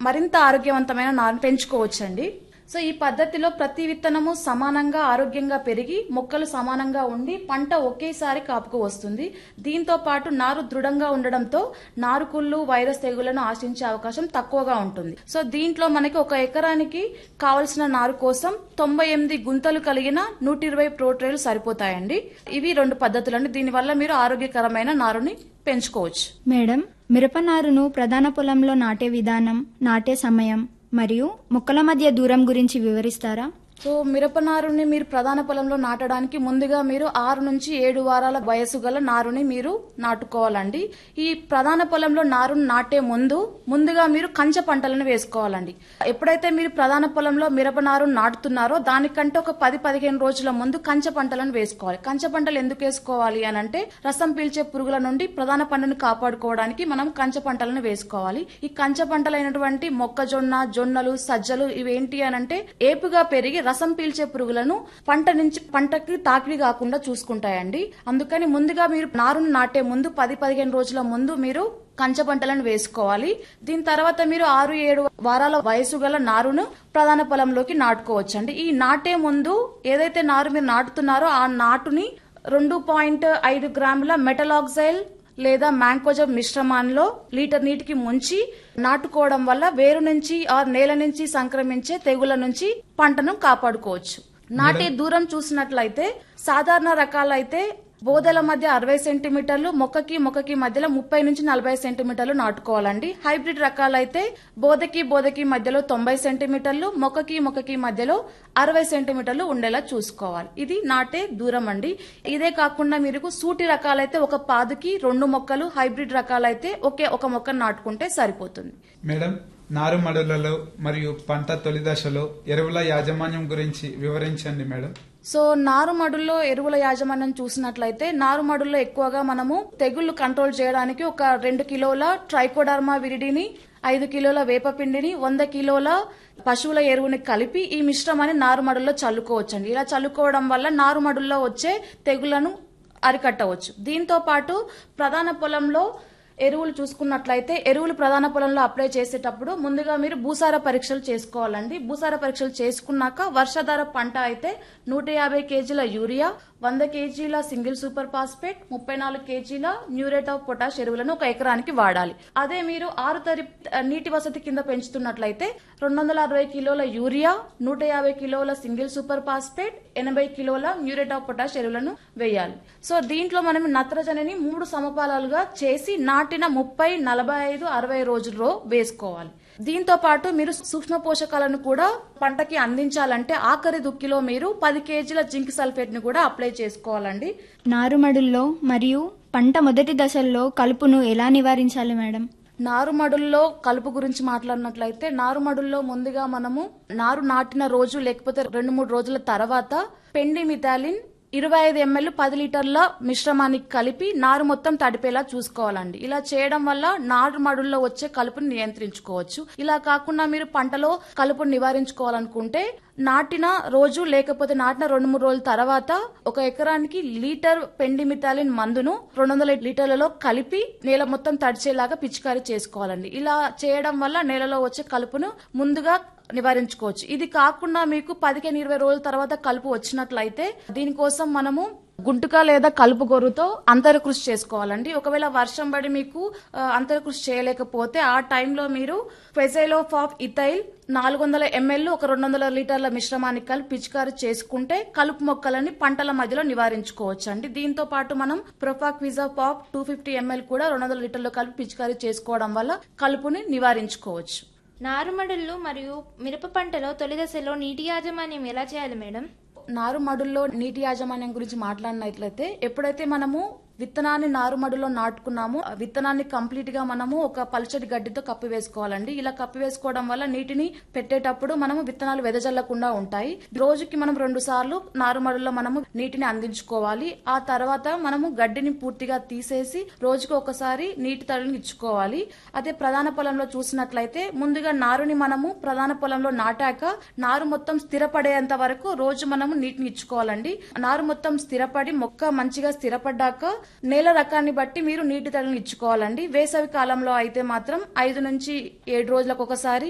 మరింత ఆరోగ్యవంతమైన నారును పెంచుకోవచ్చండి సో ఈ పద్ధతిలో ప్రతి విత్తనము సమానంగా ఆరోగ్యంగా పెరిగి మొక్కలు సమానంగా ఉండి పంట ఒకేసారి కాపుకు వస్తుంది దీంతో పాటు నారు దృఢంగా ఉండడంతో నారుకుళ్ళు వైరస్ తెగులను ఆశించే అవకాశం తక్కువగా ఉంటుంది సో దీంట్లో మనకి ఒక ఎకరానికి కావలసిన నారు కోసం తొంభై ఎనిమిది గుంతలు కలిగిన నూట ఇరవై ప్రోట్రేలు సరిపోతాయండి ఇవి రెండు పద్ధతులండి దీనివల్ల మీరు ఆరోగ్యకరమైన నారుని పెంచుకోవచ్చు మేడం మిరప నారును ప్రధాన పొలంలో నాటే విధానం నాటే సమయం మరియు మొక్కల మధ్య దూరం గురించి వివరిస్తారా సో మిరప నారుని మీరు ప్రధాన పొలంలో నాటడానికి ముందుగా మీరు ఆరు నుంచి ఏడు వారాల వయసు గల నారుని మీరు నాటుకోవాలండి ఈ ప్రధాన పొలంలో నారుని నాటే ముందు ముందుగా మీరు కంచె పంటలను వేసుకోవాలండి ఎప్పుడైతే మీరు ప్రధాన పొలంలో మిరప నారుని నాటుతున్నారో దానికంటే ఒక పది పదిహేను రోజుల ముందు కంచె పంటలను వేసుకోవాలి కంచె పంటలు ఎందుకు వేసుకోవాలి అని అంటే రసం పీల్చే పురుగుల నుండి ప్రధాన పంటను కాపాడుకోవడానికి మనం కంచె పంటలను వేసుకోవాలి ఈ కంచె పంటలైనటువంటి మొక్కజొన్న జొన్నలు సజ్జలు ఇవేంటి అని అంటే ఏపుగా పెరిగి రసం పీల్చే పురుగులను పంట నుంచి పంటకి తాకిడి కాకుండా చూసుకుంటాయండి అందుకని ముందుగా మీరు నారును నాటే ముందు పది పదిహేను రోజుల ముందు మీరు కంచె పంటలను వేసుకోవాలి దీని తర్వాత మీరు ఆరు ఏడు వారాల వయసు గల నారును ప్రధాన పొలంలోకి నాటుకోవచ్చండి ఈ నాటే ముందు ఏదైతే నారు మీరు నాటుతున్నారో ఆ నాటుని రెండు పాయింట్ ఐదు గ్రాముల మెటలాక్సైల్ లేదా మ్యాంకోజబ్ మిశ్రమాన్లో లీటర్ నీటికి ముంచి నాటుకోవడం వల్ల వేరు నుంచి ఆ నేల నుంచి సంక్రమించే తెగుల నుంచి పంటను కాపాడుకోవచ్చు నాటే దూరం చూసినట్లయితే సాధారణ రకాలైతే బోదల మధ్య అరవై సెంటీమీటర్లు మొక్కకి మొక్కకి మధ్యలో ముప్పై నుంచి నలభై సెంటీమీటర్లు నాటుకోవాలండి హైబ్రిడ్ రకాలైతే బోదకి బోదకి మధ్యలో తొంభై సెంటీమీటర్లు మొక్కకి మొక్కకి మధ్యలో అరవై సెంటీమీటర్లు ఉండేలా చూసుకోవాలి ఇది నాటే దూరం అండి ఇదే కాకుండా మీరు సూటి రకాలైతే ఒక పాదుకి రెండు మొక్కలు హైబ్రిడ్ రకాలైతే ఒకే ఒక మొక్క నాటుకుంటే సరిపోతుంది మేడం నారుమడులలో మరియు పంట తొలి దశలో ఎరువుల యాజమాన్యం గురించి వివరించండి మేడం సో నారుమడుల్లో ఎరువుల యాజమాన్యం చూసినట్లయితే నారుమడుల్లో ఎక్కువగా మనము తెగుళ్లు కంట్రోల్ చేయడానికి ఒక రెండు కిలోల ట్రైకోడర్మా విరిడిని ఐదు కిలోల వేపపిండిని వంద కిలోల పశువుల ఎరువుని కలిపి ఈ మిశ్రమాన్ని నారుమడుల్లో చల్లుకోవచ్చండి ఇలా చల్లుకోవడం వల్ల నారుమడుల్లో వచ్చే తెగుళ్లను అరికట్టవచ్చు దీంతో పాటు ప్రధాన పొలంలో ఎరువులు చూసుకున్నట్లయితే ఎరువులు ప్రధాన పొలంలో అప్లై చేసేటప్పుడు ముందుగా మీరు భూసార పరీక్షలు చేసుకోవాలండి భూసార పరీక్షలు చేసుకున్నాక వర్షాధార పంట అయితే నూట యాభై కేజీల యూరియా వంద కేజీల సింగిల్ సూపర్ ఫాస్ఫేట్ ముప్పై నాలుగు కేజీల న్యూరేట్ ఆఫ్ పొటాష్ ఎరువులను ఒక ఎకరానికి వాడాలి అదే మీరు ఆరు తరి నీటి వసతి కింద పెంచుతున్నట్లయితే రెండు వందల అరవై కిలోల యూరియా నూట యాభై కిలోల సింగిల్ సూపర్ ఫాస్ఫేట్ ఎనభై కిలోల న్యూరేట్ ఆఫ్ పొటాష్ ఎరువులను వేయాలి సో దీంట్లో మనం నత్రజనిని మూడు సమపాలాలుగా చేసి నాటిన ముప్పై నలభై ఐదు అరవై రోజుల్లో వేసుకోవాలి దీంతో పాటు మీరు సూక్ష్మ పోషకాలను కూడా పంటకి అందించాలంటే ఆఖరి దుక్కిలో మీరు పది కేజీల జింక్ సల్ఫేట్ ని కూడా అప్లై చేసుకోవాలండి నారుమడుల్లో మరియు పంట మొదటి దశల్లో కలుపును ఎలా నివారించాలి మేడం నారుమడుల్లో కలుపు గురించి మాట్లాడినట్లయితే నారుమడుల్లో ముందుగా మనము నారు నాటిన రోజు లేకపోతే రెండు మూడు రోజుల తర్వాత పెండి మిథాలిన్ ఇరవై ఐదు ఎంఎల్ పది లీటర్ల మిశ్రమానికి కలిపి నారు మొత్తం తడిపేలా చూసుకోవాలండి ఇలా చేయడం వల్ల నారు మడుల్లో వచ్చే కలుపుని నియంత్రించుకోవచ్చు ఇలా కాకుండా మీరు పంటలో కలుపుని నివారించుకోవాలనుకుంటే నాటిన రోజు లేకపోతే నాటిన రెండు మూడు రోజుల తర్వాత ఒక ఎకరానికి లీటర్ పెండి మిథాలిన్ మందును రెండు వందల లీటర్లలో కలిపి నేల మొత్తం తడిచేలాగా పిచికారీ చేసుకోవాలండి ఇలా చేయడం వల్ల నేలలో వచ్చే కలుపును ముందుగా నివారించుకోవచ్చు ఇది కాకుండా మీకు పదిహేను ఇరవై రోజుల తర్వాత కలుపు వచ్చినట్లయితే దీనికోసం మనము గుంటుక లేదా కలుపు గొర్రుతో అంతర కృషి చేసుకోవాలండి ఒకవేళ వర్షం పడి మీకు ఆ, అంతర కృషి చేయలేకపోతే ఆ టైంలో మీరు ఫెజైలోఫ్ ఆఫ్ ఇథైల్ నాలుగు వందల ఎంఎల్ ఒక రెండు వందల లీటర్ల మిశ్రమానికి కలిపి పిచికారీ చేసుకుంటే కలుపు మొక్కలని పంటల మధ్యలో నివారించుకోవచ్చు అండి దీంతో పాటు మనం ప్రొఫాక్విజా పాప్ టూ ఫిఫ్టీ ఎంఎల్ కూడా రెండు వందల లీటర్లు కలిపి పిచికారీ చేసుకోవడం వల్ల కలుపుని నివారించుకోవచ్చు నారుమడులు మరియు మిరప పంటలో తొలి దశలో నీటి యాజమాన్యం ఎలా చేయాలి మేడం నారుమడుల్లో నీటి యాజమాన్యం గురించి మాట్లాడినట్లయితే ఎప్పుడైతే మనము విత్తనాన్ని నారుమడిలో నాటుకున్నాము ఆ విత్తనాన్ని కంప్లీట్ గా మనము ఒక పల్చటి గడ్డితో కప్పి వేసుకోవాలండి ఇలా కప్పి వేసుకోవడం వల్ల నీటిని పెట్టేటప్పుడు మనము విత్తనాలు వెదజల్లకుండా ఉంటాయి రోజుకి మనం రెండు సార్లు నారుమడిలో మనము నీటిని అందించుకోవాలి ఆ తర్వాత మనము గడ్డిని పూర్తిగా తీసేసి రోజుకి ఒకసారి నీటి తడిని ఇచ్చుకోవాలి అదే ప్రధాన పొలంలో చూసినట్లయితే ముందుగా నారుని మనము ప్రధాన పొలంలో నాటాక నారు మొత్తం స్థిరపడేంత వరకు రోజు మనము నీటిని ఇచ్చుకోవాలండి నారు మొత్తం స్థిరపడి మొక్క మంచిగా స్థిరపడ్డాక నేల రకాన్ని బట్టి మీరు నీటి తడిని ఇచ్చుకోవాలండి వేసవి కాలంలో అయితే మాత్రం ఐదు నుంచి ఏడు రోజులకు ఒకసారి